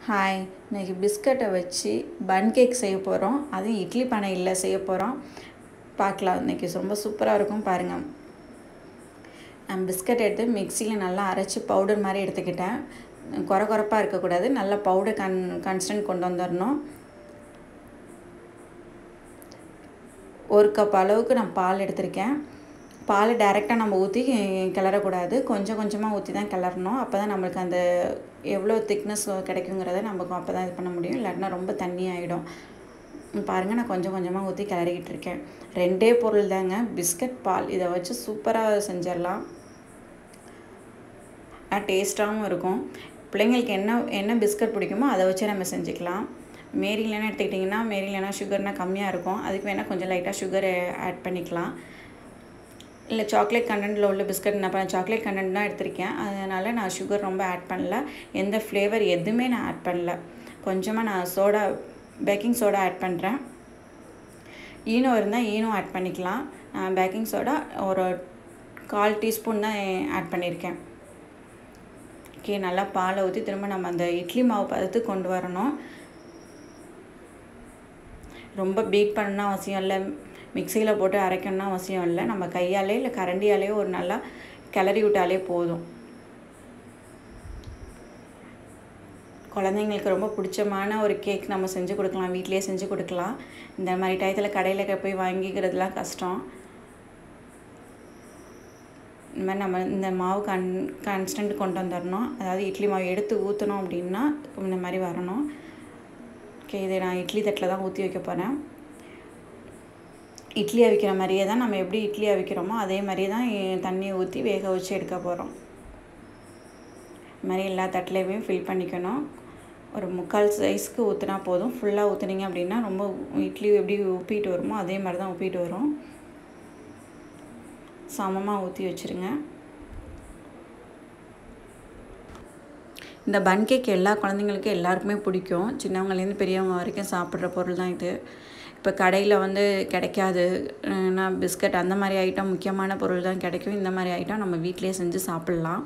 hi இன்னைக்கு பிஸ்கட்டை வச்சு பன் cake செய்ய போகிறோம் அதுவும் இட்லி பானையில் செய்ய போகிறோம் பார்க்கலாம் இன்னைக்கு ரொம்ப சூப்பராக இருக்கும் பாருங்கள் நான் பிஸ்கட் எடுத்து மிக்சியில் நல்லா அரைச்சி பவுடர் மாதிரி எடுத்துக்கிட்டேன் குறை குறைப்பாக இருக்கக்கூடாது நல்லா பவுடர் கன் கன்ஸ்டன்ட் கொண்டு வந்துடணும் ஒரு கப் அளவுக்கு நான் பால் எடுத்திருக்கேன் பால் டைரெக்டாக நம்ம ஊற்றி கிளறக்கூடாது கொஞ்சம் கொஞ்சமாக ஊற்றி தான் கிளறணும் அப்போ தான் நம்மளுக்கு அந்த எவ்வளோ திக்னஸ் கிடைக்குங்கிறத நமக்கு அப்போ தான் இது பண்ண முடியும் இல்லாட்டினா ரொம்ப தண்ணி ஆகிடும் பாருங்கள் நான் கொஞ்சம் கொஞ்சமாக ஊற்றி கிளறிக்கிட்டு இருக்கேன் ரெண்டே பொருள் தாங்க பிஸ்கட் பால் இதை வச்சு சூப்பராக செஞ்சிடலாம் டேஸ்ட்டாகவும் இருக்கும் பிள்ளைங்களுக்கு என்ன என்ன பிஸ்கட் பிடிக்குமோ அதை வச்சு நம்ம செஞ்சுக்கலாம் மேரிலன்னு எடுத்துக்கிட்டிங்கன்னா மேரிலனா சுகர்னால் கம்மியாக இருக்கும் அதுக்கு வேணால் கொஞ்சம் லைட்டாக சுகர் ஆட் பண்ணிக்கலாம் இல்லை சாக்லேட் கண்டென்ட்டில் உள்ள பிஸ்கட் நான் இப்போ சாக்லேட் கண்டென்ட் தான் எடுத்திருக்கேன் அதனால் நான் சுகர் ரொம்ப ஆட் பண்ணல எந்த ஃப்ளேவர் எதுவுமே நான் ஆட் பண்ணல கொஞ்சமாக நான் சோடா பேக்கிங் சோடா ஆட் பண்ணுறேன் ஈனோ இருந்தால் ஈனோ ஆட் பண்ணிக்கலாம் நான் பேக்கிங் சோடா ஒரு கால் டீஸ்பூன் தான் ஆட் பண்ணியிருக்கேன் ஓகே நல்லா பாலை ஊற்றி திரும்ப நம்ம அந்த இட்லி மாவு பதத்துக்கு கொண்டு வரணும் ரொம்ப பீட் பண்ணணும் அவசியம் இல்லை மிக்சியில் போட்டு அரைக்கணும்னு அவசியம் இல்லை நம்ம கையாலே இல்லை கரண்டியாலே ஒரு நல்லா கிளறி விட்டாலே போதும் குழந்தைங்களுக்கு ரொம்ப பிடிச்சமான ஒரு கேக் நம்ம செஞ்சு கொடுக்கலாம் வீட்லேயே செஞ்சு கொடுக்கலாம் இந்த மாதிரி டயத்தில் கடையில் போய் வாங்கிக்கிறதுலாம் கஷ்டம் இந்த மாதிரி நம்ம இந்த மாவு கன் கன்ஸ்டன்ட் கொண்டு வந்துடணும் அதாவது இட்லி மாவு எடுத்து ஊற்றணும் அப்படின்னா இந்த மாதிரி வரணும் ஓகே இதை நான் இட்லி தட்டில் தான் ஊற்றி வைக்க போகிறேன் இட்லி அவிக்கிற மாதிரியே தான் நம்ம எப்படி இட்லி அவிக்கிறோமோ அதே மாதிரியே தான் தண்ணியை ஊற்றி வேக வச்சு எடுக்க போகிறோம் இது மாதிரி எல்லா தட்டிலையுமே ஃபில் பண்ணிக்கணும் ஒரு முக்கால் சைஸ்க்கு ஊற்றினா போதும் ஃபுல்லாக ஊற்றுனீங்க அப்படின்னா ரொம்ப இட்லி எப்படி உப்பிட்டு வருமோ அதே மாதிரி தான் உப்பிட்டு வரும் சமமாக ஊற்றி வச்சுருங்க இந்த பன் கேக் எல்லா குழந்தைங்களுக்கும் எல்லாருக்குமே பிடிக்கும் சின்னவங்கலேருந்து பெரியவங்க வரைக்கும் சாப்பிட்ற பொருள் தான் இது இப்போ கடையில் வந்து கிடைக்காது நான் பிஸ்கட் அந்த மாதிரி ஐட்டம் முக்கியமான பொருள் தான் கிடைக்கும் இந்த மாதிரி ஐட்டம் நம்ம வீட்டிலே செஞ்சு சாப்பிட்லாம்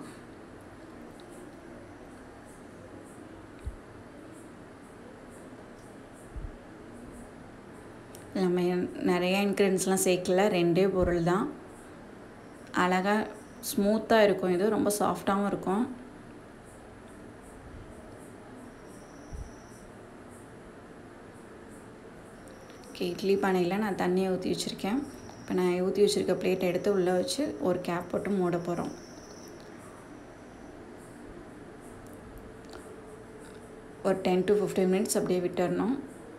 நம்ம நிறைய இன்க்ரீடியன்ஸ்லாம் சேர்க்கல ரெண்டே பொருள் தான் அழகாக ஸ்மூத்தாக இருக்கும் இது ரொம்ப சாஃப்டாகவும் இருக்கும் ஓகே இட்லி பானையில் நான் தண்ணியை ஊற்றி வச்சுருக்கேன் இப்போ நான் ஊற்றி வச்சுருக்க பிளேட்டை எடுத்து உள்ளே வச்சு ஒரு கேப் போட்டு மூட போகிறோம் ஒரு டென் டு ஃபிஃப்டீன் மினிட்ஸ் அப்படியே விட்டுடணும்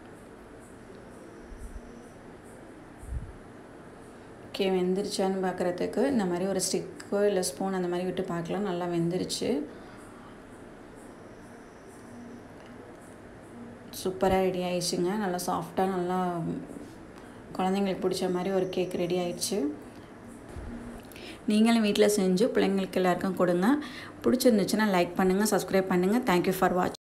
ஓகே வெந்துருச்சான்னு பார்க்குறதுக்கு இந்த மாதிரி ஒரு ஸ்டிக்கோ இல்லை ஸ்பூன் அந்த மாதிரி விட்டு பார்க்கலாம் நல்லா வெந்துருச்சு சூப்பராக ரெடி ஆயிடுச்சுங்க நல்லா சாஃப்டாக நல்லா குழந்தைங்களுக்கு பிடிச்ச மாதிரி ஒரு கேக் ரெடி ஆயிடுச்சு நீங்களும் வீட்டில் செஞ்சு பிள்ளைங்களுக்கு எல்லாருக்கும் கொடுங்க பிடிச்சிருந்துச்சுன்னா லைக் பண்ணுங்கள் சப்ஸ்கிரைப் பண்ணுங்கள் தேங்க்யூ ஃபார் வாட்ச்